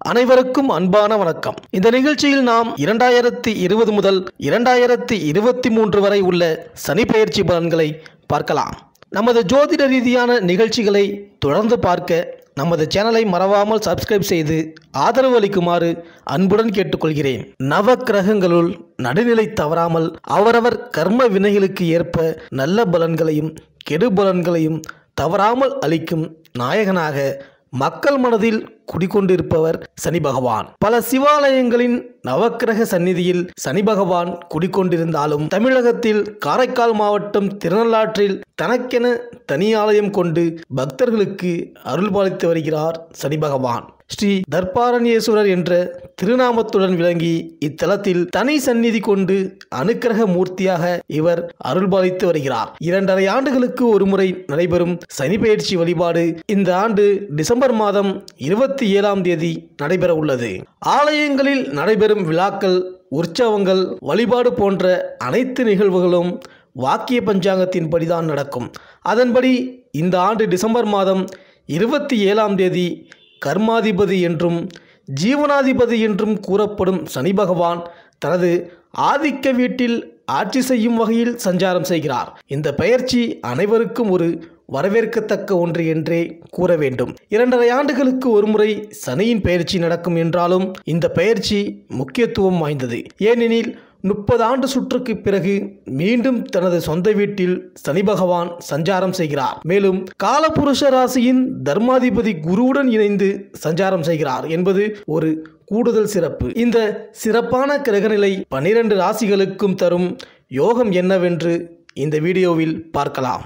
அனைவருக்கும் அன்பான வணக்கம் இந்த நிகழ்ச்சியில் நாம் இரண்டாயிரத்தி இருபது முதல் இரண்டாயிரத்தி இருபத்தி மூன்று வரை உள்ள சனி பெயர்ச்சி பலன்களை பார்க்கலாம் நமது ஜோதிட ரீதியான நிகழ்ச்சிகளை தொடர்ந்து பார்க்க நமது சேனலை மறவாமல் சப்ஸ்கிரைப் செய்து ஆதரவு அளிக்குமாறு அன்புடன் கேட்டுக்கொள்கிறேன் நவ கிரகங்களுள் நடுநிலை தவறாமல் அவரவர் கர்ம வினைகளுக்கு ஏற்ப நல்ல பலன்களையும் கெடு பலன்களையும் தவறாமல் அளிக்கும் நாயகனாக மக்கள் மனதில் குடிகொண்டிருப்பவர் சனி பகவான் பல சிவாலயங்களின் நவக்கிரக சந்நிதியில் சனி பகவான் குடிக்கொண்டிருந்தாலும் தமிழகத்தில் காரைக்கால் மாவட்டம் திருநள்ளாற்றில் தனக்கென தனி ஆலயம் கொண்டு பக்தர்களுக்கு அருள்பாலித்து வருகிறார் சனி பகவான் ஸ்ரீ தர்பாரண்யேஸ்வரர் என்ற திருநாமத்துடன் விளங்கி இத்தலத்தில் தனி சந்நிதி கொண்டு அனுக்கிரக மூர்த்தியாக இவர் அருள்பாலித்து வருகிறார் இரண்டரை ஆண்டுகளுக்கு ஒருமுறை நடைபெறும் சனி பெயர்ச்சி வழிபாடு இந்த ஆண்டு டிசம்பர் மாதம் இருபத்தி ஏழாம் தேதி நடைபெற உள்ளது ஆலயங்களில் நடைபெறும் விழாக்கள் உற்சவங்கள் வழிபாடு போன்ற அனைத்து நிகழ்வுகளும் வாக்கிய பஞ்சாங்கத்தின்படிதான் நடக்கும் அதன்படி இந்த ஆண்டு டிசம்பர் மாதம் இருபத்தி ஏழாம் தேதி கர்மாதிபதி என்றும் ஜீவனாதிபதி என்றும் கூறப்படும் சனி பகவான் தனது ஆதிக்க வீட்டில் ஆட்சி செய்யும் வகையில் சஞ்சாரம் செய்கிறார் இந்த பெயர்ச்சி அனைவருக்கும் ஒரு வரவேற்கத்தக்க ஒன்று என்றே கூற வேண்டும் இரண்டரை ஆண்டுகளுக்கு ஒருமுறை சனியின் பெயர்ச்சி நடக்கும் என்றாலும் இந்த பெயர்ச்சி முக்கியத்துவம் வாய்ந்தது ஏனெனில் முப்பது ஆண்டு சுற்றுக்கு பிறகு மீண்டும் தனது சொந்த வீட்டில் சனி பகவான் சஞ்சாரம் செய்கிறார் மேலும் காலபுருஷ ராசியின் தர்மாதிபதி குருவுடன் இணைந்து சஞ்சாரம் செய்கிறார் என்பது ஒரு கூடுதல் சிறப்பு இந்த சிறப்பான கிரகநிலை பன்னிரண்டு ராசிகளுக்கும் தரும் யோகம் என்னவென்று இந்த வீடியோவில் பார்க்கலாம்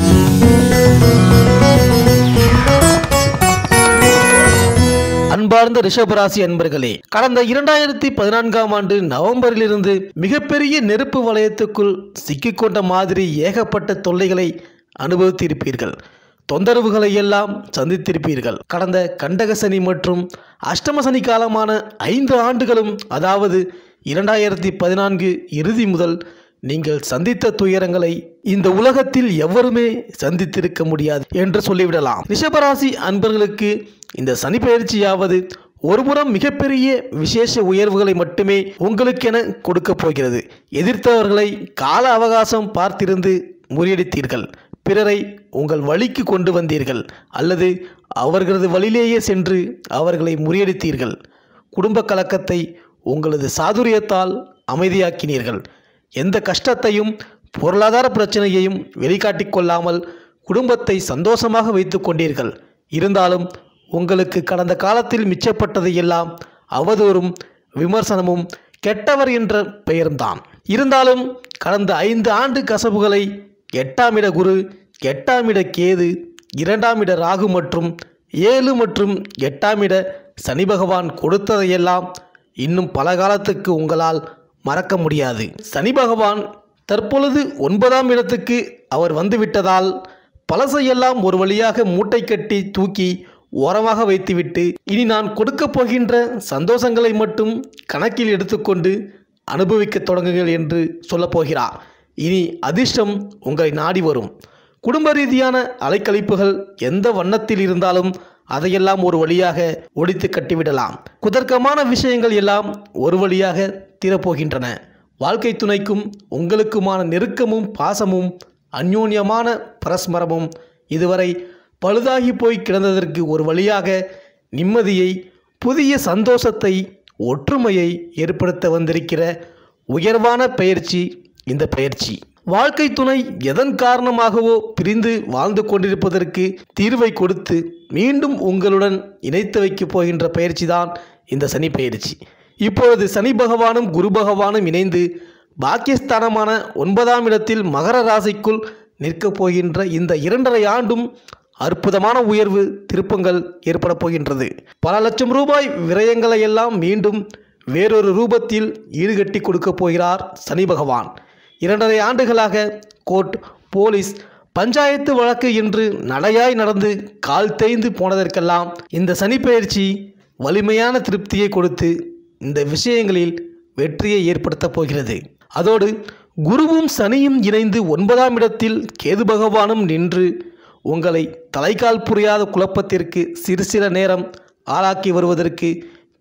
அன்பார்ந்த ரிஷபராசி அன்பர்களே கடந்த இரண்டாயிரத்தி பதினான்காம் ஆண்டு நவம்பரிலிருந்து மிகப்பெரிய நெருப்பு வலயத்துக்குள் சிக்கிக்கொண்ட மாதிரி ஏகப்பட்ட தொல்லைகளை அனுபவித்திருப்பீர்கள் தொந்தரவுகளை எல்லாம் சந்தித்திருப்பீர்கள் கடந்த கண்டக சனி மற்றும் அஷ்டம சனி காலமான ஐந்து ஆண்டுகளும் அதாவது இரண்டாயிரத்தி பதினான்கு இறுதி முதல் நீங்கள் சந்தித்த துயரங்களை இந்த உலகத்தில் எவருமே சந்தித்திருக்க முடியாது என்று சொல்லிவிடலாம் ரிஷபராசி அன்பர்களுக்கு இந்த சனி பயிற்சியாவது ஒருபுறம் மிகப்பெரிய விசேஷ உயர்வுகளை மட்டுமே உங்களுக்கென கொடுக்க போகிறது எதிர்த்தவர்களை கால அவகாசம் பார்த்திருந்து முறியடித்தீர்கள் பிறரை உங்கள் வழிக்கு கொண்டு வந்தீர்கள் அல்லது அவர்களது வழியிலேயே சென்று அவர்களை முறியடித்தீர்கள் குடும்ப கலக்கத்தை உங்களது சாதுரியத்தால் அமைதியாக்கினீர்கள் எந்த கஷ்டத்தையும் பொருளாதார பிரச்சனையையும் வெளிக்காட்டிக் கொள்ளாமல் குடும்பத்தை சந்தோஷமாக வைத்து கொண்டீர்கள் இருந்தாலும் உங்களுக்கு கடந்த காலத்தில் மிச்சப்பட்டது எல்லாம் அவதூறும் விமர்சனமும் கெட்டவர் என்ற பெயர்தான் இருந்தாலும் கடந்த ஐந்து ஆண்டு கசபுகளை எட்டாம் இட குரு எட்டாம் இட கேது இரண்டாம் இட ராகு மற்றும் ஏழு மற்றும் எட்டாம் இட சனி பகவான் கொடுத்ததையெல்லாம் இன்னும் பல காலத்துக்கு உங்களால் மறக்க முடியாது சனி பகவான் தற்பொழுது ஒன்பதாம் இடத்துக்கு அவர் வந்துவிட்டதால் பழசையெல்லாம் ஒரு வழியாக மூட்டை கட்டி தூக்கி ஓரமாக வைத்துவிட்டு இனி நான் கொடுக்கப் போகின்ற சந்தோஷங்களை மட்டும் கணக்கில் எடுத்துக்கொண்டு அனுபவிக்கத் தொடங்குங்கள் என்று சொல்லப் போகிறார் இனி அதிர்ஷ்டம் உங்களை நாடி வரும் குடும்ப ரீதியான அலைக்கழிப்புகள் எந்த வண்ணத்தில் இருந்தாலும் அதையெல்லாம் ஒரு வழியாக ஒடித்து கட்டிவிடலாம் குதர்க்கமான விஷயங்கள் எல்லாம் ஒரு வழியாக தீரப்போகின்றன வாழ்க்கை துணைக்கும் உங்களுக்குமான நெருக்கமும் பாசமும் அந்யோன்யமான பரஸ்மரமும் இதுவரை பழுதாகி போய் கிடந்ததற்கு ஒரு வழியாக நிம்மதியை புதிய சந்தோஷத்தை ஒற்றுமையை ஏற்படுத்த வந்திருக்கிற உயர்வான பயிற்சி இந்த பயிற்சி வாழ்க்கை துணை எதன் காரணமாகவோ பிரிந்து வாழ்ந்து கொண்டிருப்பதற்கு தீர்வை கொடுத்து மீண்டும் உங்களுடன் இணைத்து வைக்கப் போகின்ற பயிற்சிதான் இந்த சனி பயிற்சி இப்பொழுது சனி பகவானும் குரு பகவானும் இணைந்து பாக்கியஸ்தானமான ஒன்பதாம் இடத்தில் மகர ராசிக்குள் நிற்கப் போகின்ற இந்த இரண்டரை ஆண்டும் அற்புதமான உயர்வு திருப்பங்கள் ஏற்பட போகின்றது பல லட்சம் ரூபாய் விரயங்களை எல்லாம் மீண்டும் வேறொரு ரூபத்தில் ஈடுகட்டி கொடுக்கப் போகிறார் சனி பகவான் இரண்டரை ஆண்டுகளாக கோர்ட் போலீஸ் பஞ்சாயத்து வழக்கு என்று நடையாய் நடந்து கால் தேய்ந்து போனதற்கெல்லாம் இந்த சனி பயிற்சி வலிமையான திருப்தியை கொடுத்து இந்த விஷயங்களில் வெற்றியை ஏற்படுத்தப் போகிறது அதோடு குருவும் சனியும் இணைந்து ஒன்பதாம் இடத்தில் கேது பகவானும் நின்று உங்களை தலைகால் புரியாத குழப்பத்திற்கு சிறு சில நேரம் ஆளாக்கி வருவதற்கு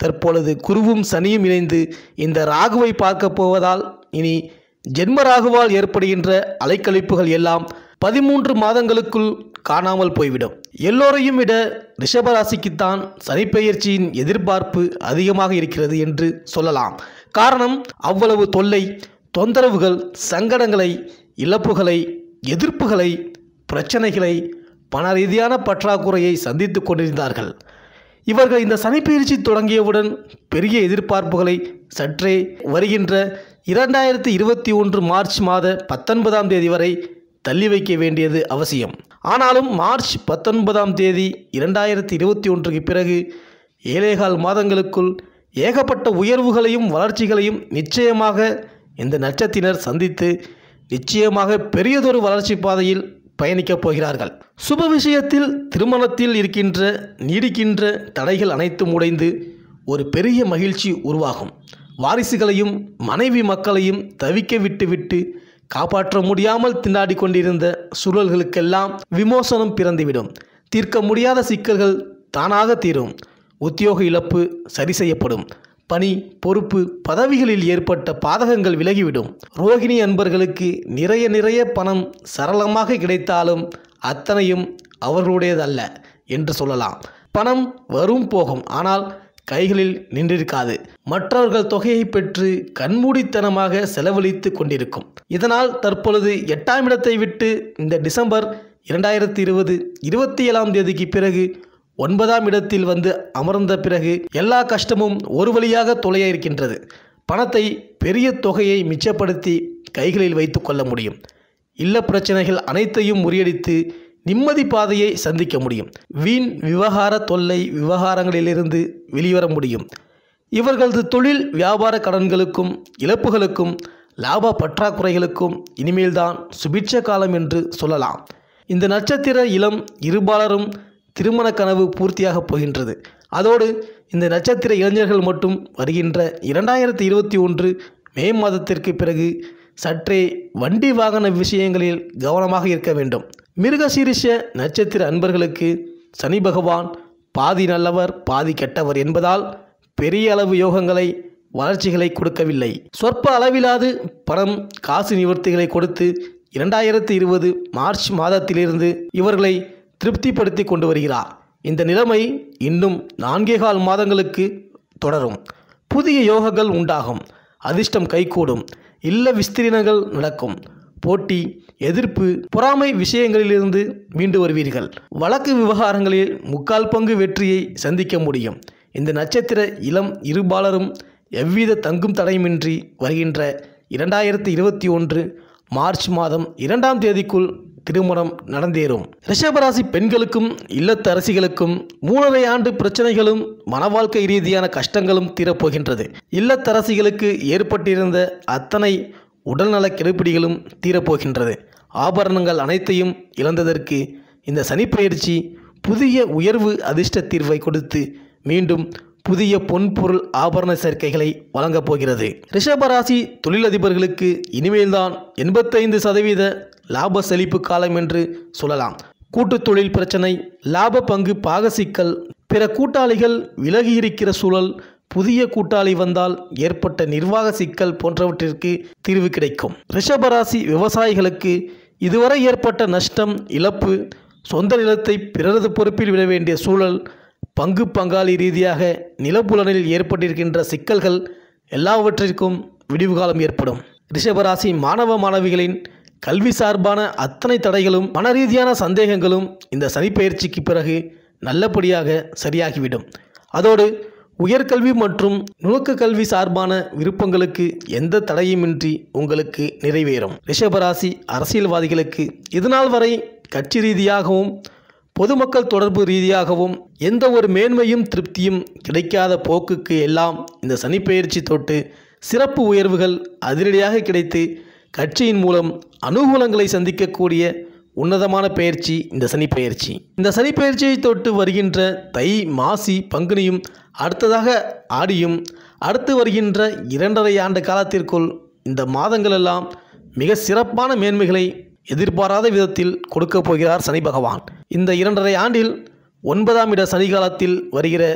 தற்பொழுது குருவும் சனியும் இணைந்து இந்த ராகுவை பார்க்க போவதால் இனி ஜென்ம ராகுவால் ஏற்படுகின்ற அலைக்கழிப்புகள் எல்லாம் பதிமூன்று மாதங்களுக்குள் காணாமல் போய்விடும் எல்லோரையும் விட ரிஷபராசிக்குத்தான் சனிப்பெயர்ச்சியின் எதிர்பார்ப்பு அதிகமாக இருக்கிறது என்று சொல்லலாம் காரணம் அவ்வளவு தொல்லை தொந்தரவுகள் சங்கடங்களை இழப்புகளை எதிர்ப்புகளை பிரச்சனைகளை பண ரீதியான பற்றாக்குறையை சந்தித்து கொண்டிருந்தார்கள் இவர்கள் இந்த சனிப்பெயர்ச்சி தொடங்கியவுடன் பெரிய எதிர்பார்ப்புகளை சற்றே வருகின்ற இரண்டாயிரத்தி இருபத்தி ஒன்று மார்ச் மாத பத்தொன்பதாம் தேதி வரை தள்ளி வைக்க வேண்டியது அவசியம் ஆனாலும் மார்ச் பத்தொன்பதாம் தேதி இரண்டாயிரத்தி இருபத்தி ஒன்றுக்கு பிறகு ஏழேகால் மாதங்களுக்குள் ஏகப்பட்ட உயர்வுகளையும் வளர்ச்சிகளையும் நிச்சயமாக இந்த நட்சத்தினர் சந்தித்து நிச்சயமாக பெரியதொரு வளர்ச்சி பாதையில் பயணிக்கப் போகிறார்கள் சுப விஷயத்தில் திருமணத்தில் இருக்கின்ற நீடிக்கின்ற தடைகள் அனைத்தும் உடைந்து ஒரு பெரிய மகிழ்ச்சி உருவாகும் வாரிசுகளையும் மனைவி மக்களையும் தவிக்க விட்டுவிட்டு காப்பாற்ற முடியாமல் திண்டாடி கொண்டிருந்த சூழல்களுக்கெல்லாம் விமோசனம் பிறந்துவிடும் தீர்க்க முடியாத சிக்கல்கள் தானாக தீரும் உத்தியோக இழப்பு சரி செய்யப்படும் பணி பொறுப்பு பதவிகளில் ஏற்பட்ட பாதகங்கள் விலகிவிடும் ரோகிணி அன்பர்களுக்கு நிறைய நிறைய பணம் சரளமாக கிடைத்தாலும் அத்தனையும் அவர்களுடையதல்ல என்று சொல்லலாம் பணம் வரும் போகும் ஆனால் கைகளில் நின்றிருக்காது மற்றவர்கள் தொகையை பெற்று கண்மூடித்தனமாக செலவழித்து கொண்டிருக்கும் இதனால் தற்பொழுது எட்டாம் இடத்தை விட்டு இந்த டிசம்பர் இரண்டாயிரத்தி இருபது இருபத்தி ஏழாம் தேதிக்கு பிறகு ஒன்பதாம் இடத்தில் வந்து அமர்ந்த பிறகு எல்லா கஷ்டமும் ஒரு வழியாக தொலைய இருக்கின்றது பணத்தை பெரிய தொகையை மிச்சப்படுத்தி கைகளில் வைத்து கொள்ள முடியும் இல்ல பிரச்சனைகள் அனைத்தையும் முறியடித்து நிம்மதி பாதையை சந்திக்க முடியும் வீண் விவகார தொல்லை விவகாரங்களிலிருந்து வெளிவர முடியும் இவர்களது தொழில் வியாபார கடன்களுக்கும் இழப்புகளுக்கும் லாப பற்றாக்குறைகளுக்கும் இனிமேல்தான் சுபிட்ச காலம் என்று சொல்லலாம் இந்த நட்சத்திர இளம் இருபாலரும் திருமண கனவு பூர்த்தியாகப் போகின்றது அதோடு இந்த நட்சத்திர இளைஞர்கள் மட்டும் வருகின்ற இரண்டாயிரத்தி இருபத்தி ஒன்று மே மாதத்திற்கு பிறகு சற்றே வண்டி வாகன விஷயங்களில் கவனமாக இருக்க வேண்டும் மிருகசீரிஷ நட்சத்திர அன்பர்களுக்கு சனி பகவான் பாதி நல்லவர் பாதி கெட்டவர் என்பதால் பெரிய அளவு யோகங்களை வளர்ச்சிகளை கொடுக்கவில்லை சொற்ப அளவிலாது பணம் காசு நிவர்த்திகளை கொடுத்து இரண்டாயிரத்தி இருபது மார்ச் மாதத்திலிருந்து இவர்களை திருப்திப்படுத்தி கொண்டு வருகிறார் இந்த நிலைமை இன்னும் நான்கே கால் மாதங்களுக்கு தொடரும் புதிய யோகங்கள் உண்டாகும் அதிர்ஷ்டம் கைகூடும் இல்ல விஸ்திரினங்கள் நடக்கும் போட்டி எதிர்ப்பு பொறாமை விஷயங்களிலிருந்து மீண்டு வருவீர்கள் வழக்கு விவகாரங்களில் முக்கால் பங்கு வெற்றியை சந்திக்க முடியும் இந்த நட்சத்திர இளம் இருபாலரும் எவ்வித தங்கும் தடையுமின்றி வருகின்ற இரண்டாயிரத்தி இருபத்தி ஒன்று மார்ச் மாதம் இரண்டாம் தேதிக்குள் திருமணம் நடந்தேறும் ரிஷபராசி பெண்களுக்கும் இல்லத்தரசிகளுக்கும் மூணரை ஆண்டு பிரச்சனைகளும் மனவாழ்க்கை ரீதியான கஷ்டங்களும் தீரப்போகின்றது இல்லத்தரசிகளுக்கு ஏற்பட்டிருந்த அத்தனை உடல்நல கெடுபிடிகளும் தீரப்போகின்றது ஆபரணங்கள் அனைத்தையும் இழந்ததற்கு இந்த சனிப்பெயர்ச்சி புதிய உயர்வு அதிர்ஷ்ட தீர்வை கொடுத்து மீண்டும் புதிய பொன்பொருள் ஆபரண சேர்க்கைகளை வழங்கப் போகிறது ரிஷபராசி தொழிலதிபர்களுக்கு இனிமேல்தான் எண்பத்தைந்து சதவீத லாப செழிப்பு காலம் என்று சொல்லலாம் கூட்டுத் தொழில் பிரச்சனை லாப பங்கு பாக சிக்கல் பிற கூட்டாளிகள் விலகியிருக்கிற சூழல் புதிய கூட்டாளி வந்தால் ஏற்பட்ட நிர்வாக சிக்கல் போன்றவற்றிற்கு தீர்வு கிடைக்கும் ரிஷபராசி விவசாயிகளுக்கு இதுவரை ஏற்பட்ட நஷ்டம் இழப்பு சொந்த நிலத்தை பிறரது பொறுப்பில் விட வேண்டிய சூழல் பங்கு பங்காளி ரீதியாக நிலப்புலனில் ஏற்பட்டிருக்கின்ற சிக்கல்கள் எல்லாவற்றிற்கும் விடிவு காலம் ஏற்படும் ரிஷபராசி மாணவ மாணவிகளின் கல்வி சார்பான அத்தனை தடைகளும் மன ரீதியான சந்தேகங்களும் இந்த சனிப்பெயர்ச்சிக்கு பிறகு நல்லபடியாக சரியாகிவிடும் அதோடு உயர்கல்வி மற்றும் நுணுக்க கல்வி சார்பான விருப்பங்களுக்கு எந்த தடையுமின்றி உங்களுக்கு நிறைவேறும் ரிஷபராசி அரசியல்வாதிகளுக்கு இதுநாள் வரை கட்சி ரீதியாகவும் பொதுமக்கள் தொடர்பு ரீதியாகவும் எந்த ஒரு மேன்மையும் திருப்தியும் கிடைக்காத போக்குக்கு எல்லாம் இந்த சனிப்பெயர்ச்சி தொட்டு சிறப்பு உயர்வுகள் அதிரடியாக கிடைத்து கட்சியின் மூலம் அனுகூலங்களை சந்திக்கக்கூடிய உன்னதமான பெயர்ச்சி இந்த சனி பெயர்ச்சி இந்த சனி பெயர்ச்சியை தொட்டு வருகின்ற தை மாசி பங்குனியும் அடுத்ததாக ஆடியும் அடுத்து வருகின்ற இரண்டரை ஆண்டு காலத்திற்குள் இந்த மாதங்களெல்லாம் மிக சிறப்பான மேன்மைகளை எதிர்பாராத விதத்தில் கொடுக்கப் போகிறார் சனி பகவான் இந்த இரண்டரை ஆண்டில் ஒன்பதாம் இட சனி காலத்தில் வருகிற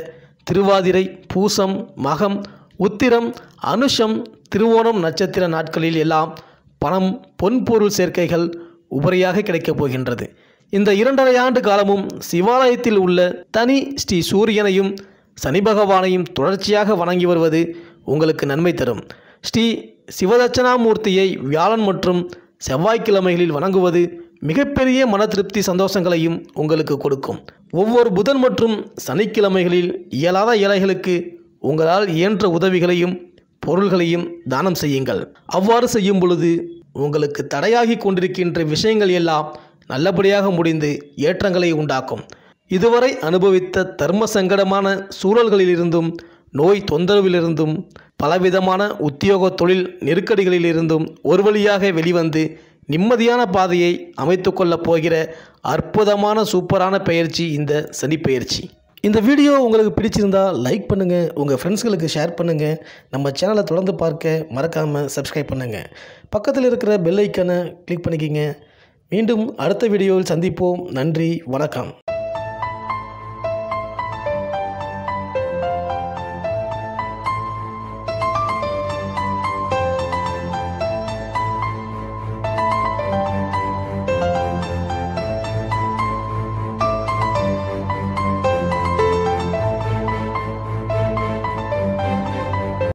திருவாதிரை பூசம் மகம் உத்திரம் அனுஷம் திருவோணம் நட்சத்திர நாட்களில் எல்லாம் பணம் பொன்பொருள் சேர்க்கைகள் உபரியாக கிடைக்கப் போகின்றது இந்த இரண்டரை ஆண்டு காலமும் சிவாலயத்தில் உள்ள தனி ஸ்ரீ சூரியனையும் சனி பகவானையும் தொடர்ச்சியாக வணங்கி வருவது உங்களுக்கு நன்மை தரும் ஸ்ரீ சிவதட்சணாமூர்த்தியை வியாழன் மற்றும் செவ்வாய்க்கிழமைகளில் வணங்குவது மிகப்பெரிய மன திருப்தி சந்தோஷங்களையும் உங்களுக்கு கொடுக்கும் ஒவ்வொரு புதன் மற்றும் சனிக்கிழமைகளில் இயலாத ஏழைகளுக்கு உங்களால் இயன்ற உதவிகளையும் பொருள்களையும் தானம் செய்யுங்கள் அவ்வாறு செய்யும் பொழுது உங்களுக்கு தடையாகி கொண்டிருக்கின்ற விஷயங்கள் எல்லாம் நல்லபடியாக முடிந்து ஏற்றங்களை உண்டாக்கும் இதுவரை அனுபவித்த தர்ம சங்கடமான சூழல்களிலிருந்தும் நோய் தொந்தரவிலிருந்தும் பலவிதமான உத்தியோக தொழில் நெருக்கடிகளிலிருந்தும் ஒரு வழியாக வெளிவந்து நிம்மதியான பாதையை அமைத்து கொள்ளப் போகிற அற்புதமான சூப்பரான பயிற்சி இந்த சனி பயிற்சி இந்த வீடியோ உங்களுக்கு பிடிச்சிருந்தா லைக் பண்ணுங்கள் உங்கள் ஃப்ரெண்ட்ஸ்களுக்கு ஷேர் பண்ணுங்கள் நம்ம சேனலை தொடர்ந்து பார்க்க மறக்காமல் சப்ஸ்கிரைப் பண்ணுங்கள் பக்கத்தில் இருக்கிற பெல் ஐக்கனை கிளிக் பண்ணிக்கிங்க மீண்டும் அடுத்த வீடியோவில் சந்திப்போம் நன்றி வணக்கம்